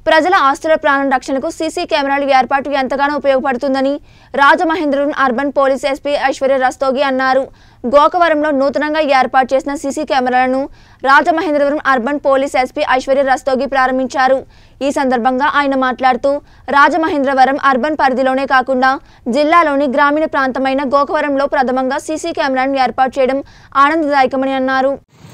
ప్రజల ఆస్తుల ప్రాణ రక్షణకు సీసీ కెమెరాల ఏర్పాటు ఎంతగానో ఉపయోగపడుతుందని Rajamahendravaram urban police SP Aishwarya Rastogi అన్నారు గోకవరంలో నూతనంగా ఏర్పాటు చేసిన సీసీ కెమెరాలను Rajamahendravaram urban police SP Aishwarya Rastogi ప్రారంభించారు ఈ సందర్భంగా ఆయన మాట్లాడుతూ రాజమహేంద్రవరం అర్బన్ పరిధిలోనే కాకుండా జిల్లాలోని గ్రామీణ ప్రాంతమైన గోకవరంలో ప్రథమంగా సీసీ కెమెరాను ఏర్పాటు చేయడం ఆనందదాయకమని అన్నారు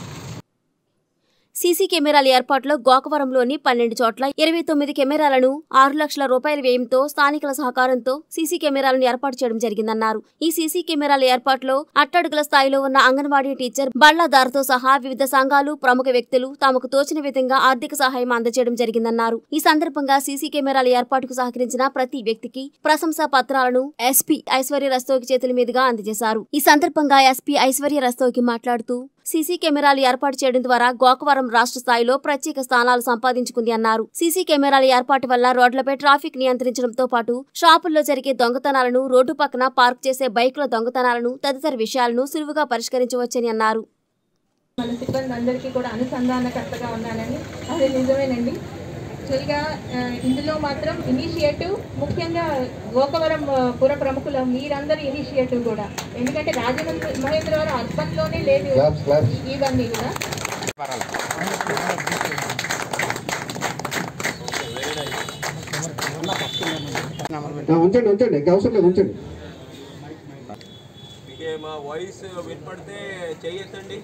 సీసీ కెమెరాల ఏర్పాటులో గోకవరంలోని పన్నెండు చోట్ల ఇరవై తొమ్మిది కెమెరాలను ఆరు లక్షల రూపాయల వ్యయంతో స్థానికుల సహకారంతో సీసీ కెమెరాలను ఏర్పాటు చేయడం జరిగిందన్నారు ఈ సీసీ కెమెరాల ఏర్పాటులో అట్టడుగుల స్థాయిలో ఉన్న అంగన్వాడీ టీచర్ బళ్లాదారుతో సహా వివిధ సంఘాలు ప్రముఖ వ్యక్తులు తమకు తోచిన విధంగా ఆర్థిక సహాయం అందజేయడం జరిగిందన్నారు ఈ సందర్భంగా సీసీ కెమెరాల ఏర్పాటుకు సహకరించిన ప్రతి వ్యక్తికి ప్రశంసా పత్రాలను ఎస్పీ ఐశ్వర్య రస్తోకి చేతుల మీదుగా అందజేశారు ఈ సందర్భంగా ఎస్పీ ఐశ్వర్య రస్తోకి మాట్లాడుతూ సీసీ కెమెరాలు ఏర్పాటు చేయడం ద్వారా గోకవరం రాష్ట్ర స్థాయిలో ప్రత్యేక స్థానాలు సంపాదించుకుంది అన్నారు సీసీ కెమెరాల ఏర్పాటు వల్ల రోడ్లపై ట్రాఫిక్ నియంత్రించడంతో పాటు షాపుల్లో జరిగే దొంగతనాలను రోడ్డు పక్కన పార్క్ చేసే బైకుల దొంగతనాలను తదితర విషయాలను సులువుగా పరిష్కరించవచ్చని అన్నారు మన సిబ్బంది అందరికీ కూడా అనుసంధానకర్తగా ఉన్నానండి అది నిజమేనండి యాక్చువల్గా ఆ, ఇందులో మాత్రం ఇనిషియేటివ్ ముఖ్యంగా గోకవరం ఆ, పుర ప్రముఖుల మీరందరి ఇనిషియేటివ్ కూడా ఎందుకంటే రాజమండ్రి మహేంద్రవరం అర్బన్లోనే లేదు Claps, claps. ఇవన్నీ కూడా ఆ, ఉంచండి ఉంచండి ఇంకా అవసరం లేదు ఉంచండి మీకే మా వాయిస్ వినపడితే చెయ్యొచ్చండి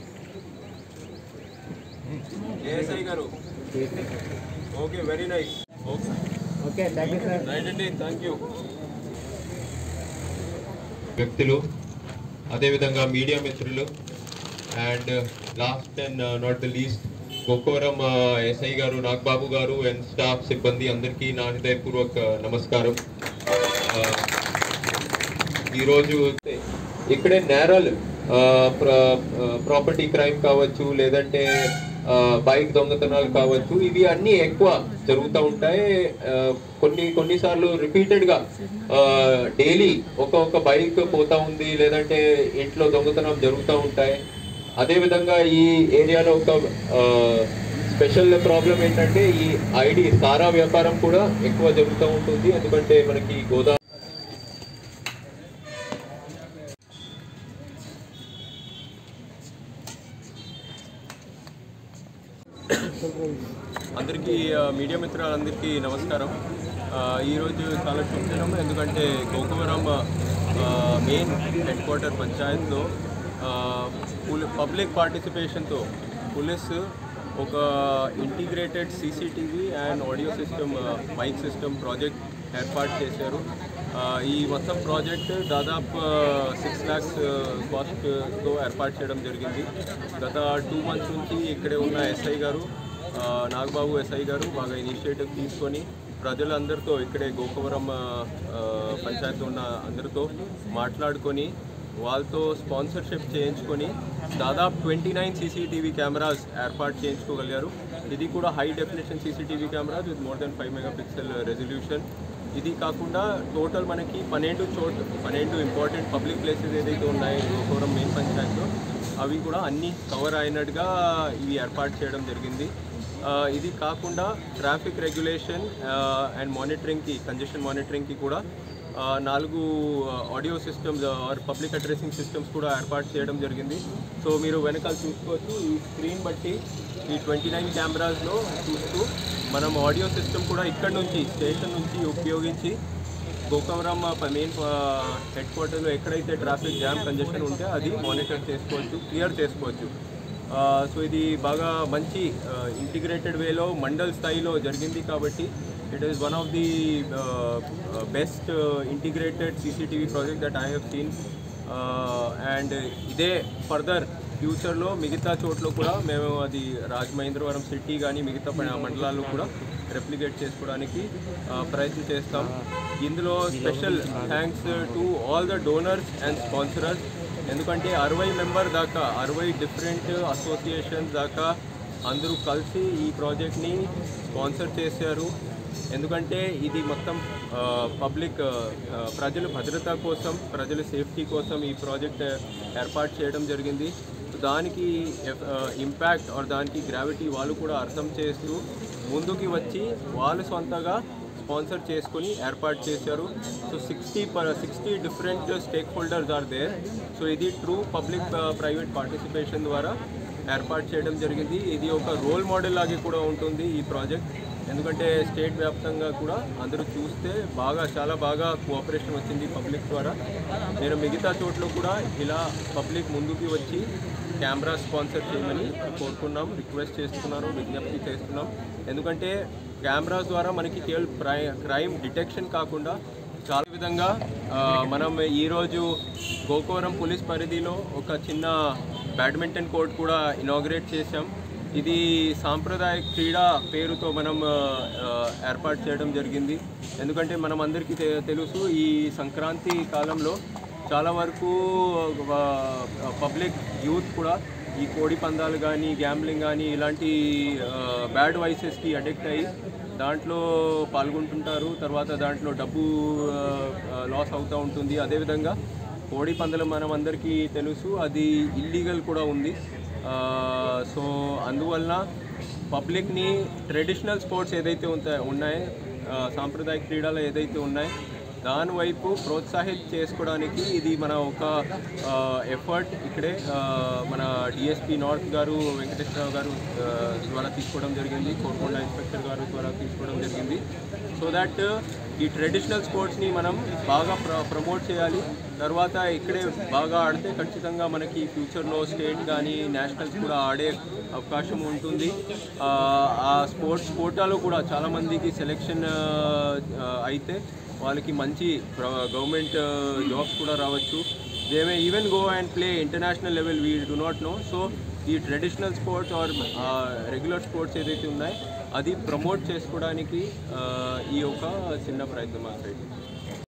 ఏఎస్ఐ గారు okay very nice okay okay thank you sir right అండి థ్యాంక్ యూ వ్యక్తులు అదేవిధంగా మీడియా మిత్రులు and last and not the least Gokavaram SI గారు నాగబాబు గారు అండ్ స్టాఫ్ సిబ్బంది అందరికీ నా హృదయపూర్వక నమస్కారం Uh, ఈరోజు ఇక్కడే నేరాలు ప్రాపర్టీ క్రైమ్ కావచ్చు లేదంటే బైక్ దొంగతనాలు కావచ్చు ఇవి అన్నీ ఎక్కువ జరుగుతూ ఉంటాయి ఆ, కొన్ని కొన్నిసార్లు రిపీటెడ్ గా డైలీ ఒక ఒక బైక్ పోతా ఉంది లేదంటే ఇంట్లో దొంగతనం జరుగుతూ ఉంటాయి అదే విధంగా ఈ ఏరియాలో ఒక స్పెషల్ ప్రాబ్లం ఏంటంటే ఈ ఐడి సారా వ్యాపారం కూడా ఎక్కువ జరుగుతూ ఉంటుంది ఎందుకంటే మనకి గోదా అందరికీ ఆ, మీడియా మిత్రులందరికీ నమస్కారం ఆ, ఈరోజు చాలా శుభదినం ఎందుకంటే గోకవరం ఆ, మెయిన్ హెడ్ క్వార్టర్ పంచాయత్లో ఆ, పులి పబ్లిక్ పార్టిసిపేషన్తో పోలీస్ ఒక integrated CCTV and audio system mike system project ఏర్పాటు చేశారు ఆ, ఈ మొత్తం ప్రాజెక్ట్ దాదాపు సిక్స్ ల్యాక్స్ కాస్ట్తో ఏర్పాటు చేయడం జరిగింది గత టూ మంత్స్ నుంచి ఇక్కడే ఉన్న ఎస్ఐ గారు ఆ, నాగబాబు ఎస్ఐ గారు బాగా ఇనిషియేటివ్ తీసుకొని ప్రజలందరితో ఇక్కడే గోకవరం ఆ, ఆ, పంచాయతీ ఉన్న అందరితో మాట్లాడుకొని వాళ్ళతో స్పాన్సర్షిప్ చేయించుకొని దాదాపు ట్వంటీ నైన్ సీసీటీవీ కెమెరాస్ ఏర్పాటు చేయించుకోగలిగారు ఇది కూడా high definition CCTV cameras with more than five megapixel resolution ఇది కాకుండా టోటల్ మనకి పన్నెండు చోట్ పన్నెండు ఇంపార్టెంట్ పబ్లిక్ ప్లేసెస్ ఏదైతే ఉన్నాయో గోకవరం మెయిన్ పంచాయత్లో అవి కూడా అన్నీ కవర్ అయినట్టుగా ఇవి ఏర్పాటు చేయడం జరిగింది ఆ, ఇది కాకుండా ట్రాఫిక్ రెగ్యులేషన్ అండ్ మానిటరింగ్కి కంజెషన్ మానిటరింగ్కి కూడా ఆ, నాలుగు audio systems or public addressing systems కూడా ఏర్పాటు చేయడం జరిగింది సో మీరు వెనకాల చూసుకోవచ్చు ఈ స్క్రీన్ బట్టి ఈ ట్వంటీ నైన్ కెమెరాస్లో చూస్తూ మనం ఆడియో సిస్టమ్ కూడా ఇక్కడ నుంచి స్టేషన్ నుంచి ఉపయోగించి గోకవరం మెయిన్ హెడ్ క్వార్టర్లో ఎక్కడైతే ట్రాఫిక్ జామ్ కంజెషన్ ఉంటే అది మానిటర్ చేసుకోవచ్చు క్లియర్ చేసుకోవచ్చు సో ఇది బాగా మంచి ఇంటిగ్రేటెడ్ వేలో మండల్ స్థాయిలో జరిగింది కాబట్టి it is one of the best integrated CCTV project that I have seen and ఇదే ఫర్దర్ ఫ్యూచర్లో మిగతా చోట్ల కూడా మేము అది రాజమహేంద్రవరం సిటీ కానీ మిగతా ప- మండలాల్లో కూడా రెప్లికేట్ చేసుకోవడానికి ఆ, ప్రయత్నం చేస్తాం ఇందులో special thanks to all the donors and sponsorers ఎందుకంటే అరవై మెంబర్ దాకా అరవై డిఫరెంట్ అసోసియేషన్స్ దాకా అందరూ కలిసి ఈ ప్రాజెక్ట్ని స్పాన్సర్ చేశారు ఎందుకంటే ఇది మొత్తం పబ్లిక్ ప్రజల భద్రత కోసం ప్రజల సేఫ్టీ కోసం ఈ ప్రాజెక్ట్ ఏర్పాటు చేయడం జరిగింది దానికి ఇంపాక్ట్ ఆర్ దానికి గ్రావిటీ వాళ్ళు కూడా అర్థం చేస్తూ ముందుకి వచ్చి వాళ్ళు సొంతగా స్పాన్సర్ చేసుకుని ఏర్పాటు చేశారు so sixty per sixty different stakeholders are there so ఇది ట్రూ పబ్లిక్ ప్రైవేట్ పార్టిసిపేషన్ ద్వారా ఏర్పాటు చేయడం జరిగింది ఇది ఒక రోల్ మోడల్ లాగే కూడా ఉంటుంది ఈ ప్రాజెక్ట్ ఎందుకంటే స్టేట్ వ్యాప్తంగా కూడా అందరూ చూస్తే బాగా చాలా బాగా కోఆపరేషన్ వచ్చింది పబ్లిక్ ద్వారా నేను మిగతా చోట్ల కూడా ఇలా పబ్లిక్ ముందుకి వచ్చి కెమెరా స్పాన్సర్ చేయమని కోరుకున్నాం రిక్వెస్ట్ చేస్తున్నాను విజ్ఞప్తి చేస్తున్నాం ఎందుకంటే కెమెరాస్ ద్వారా మనకి కేవలం ప్రై క్రైమ్ డిటెక్షన్ కాకుండా చాలా విధంగా ఆ, మనం ఈరోజు గోకవరం పోలీస్ పరిధిలో ఒక చిన్న బ్యాడ్మింటన్ కోర్ట్ కూడా ఇనాగ్రేట్ చేశాం ఇది సాంప్రదాయ క్రీడా పేరుతో మనం ఆ, ఆ, ఏర్పాటు చేయడం జరిగింది ఎందుకంటే మనం అందరికీ తె- తెలుసు ఈ సంక్రాంతి కాలంలో చాలా వరకు పబ్లిక్ యూత్ కూడా ఈ కోడి పందాలు కానీ గ్యాంబ్లింగ్ కానీ ఇలాంటి బ్యాడ్ వైసెస్కి అడిక్ట్ అయ్యి దాంట్లో పాల్గొంటుంటారు తర్వాత దాంట్లో డబ్బు లాస్ అవుతూ ఉంటుంది అదేవిధంగా కోడి పందాలు మనం అందరికీ తెలుసు అది ఇల్లీగల్ కూడా ఉంది సో అందువలన పబ్లిక్ని ట్రెడిషనల్ స్పోర్ట్స్ ఏదైతే ఉంటాయో ఉన్నాయో ఆ, సాంప్రదాయ క్రీడలు ఏదైతే ఉన్నాయో దాని వైపు ప్రోత్సాహిత చేసుకోవడానికి ఇది మన ఒక ఎఫర్ట్ ఇక్కడే ఆ, మన డిఎస్పి నార్త్ గారు వెంకటేశ్వరరావు గారు ఆ, ద్వారా తీసుకోవడం జరిగింది కోరుకొండ ఇన్స్పెక్టర్ గారు ద్వారా తీసుకోవడం జరిగింది సో దట్ ఈ ట్రెడిషనల్ స్పోర్ట్స్ని మనం బాగా ప్ర ప్రమోట్ చేయాలి తర్వాత ఇక్కడే బాగా ఆడితే ఖచ్చితంగా మనకి ఫ్యూచర్లో స్టేట్ కానీ నేషనల్స్ కూడా ఆడే అవకాశం ఉంటుంది ఆ, ఆ స్పోర్ట్స్ కోటాలో కూడా చాలామందికి సెలెక్షన్ అయితే వాళ్ళకి మంచి గవర్నమెంట్ జాబ్స్ కూడా రావచ్చు they may even go and play international level we do not know so ఈ traditional sports are regular sports ఏదైతే ఉన్నాయో అది ప్రమోట్ చేసుకోవడానికి ఆ, ఈ ఒక చిన్న ప్రయత్నం మా సైడ్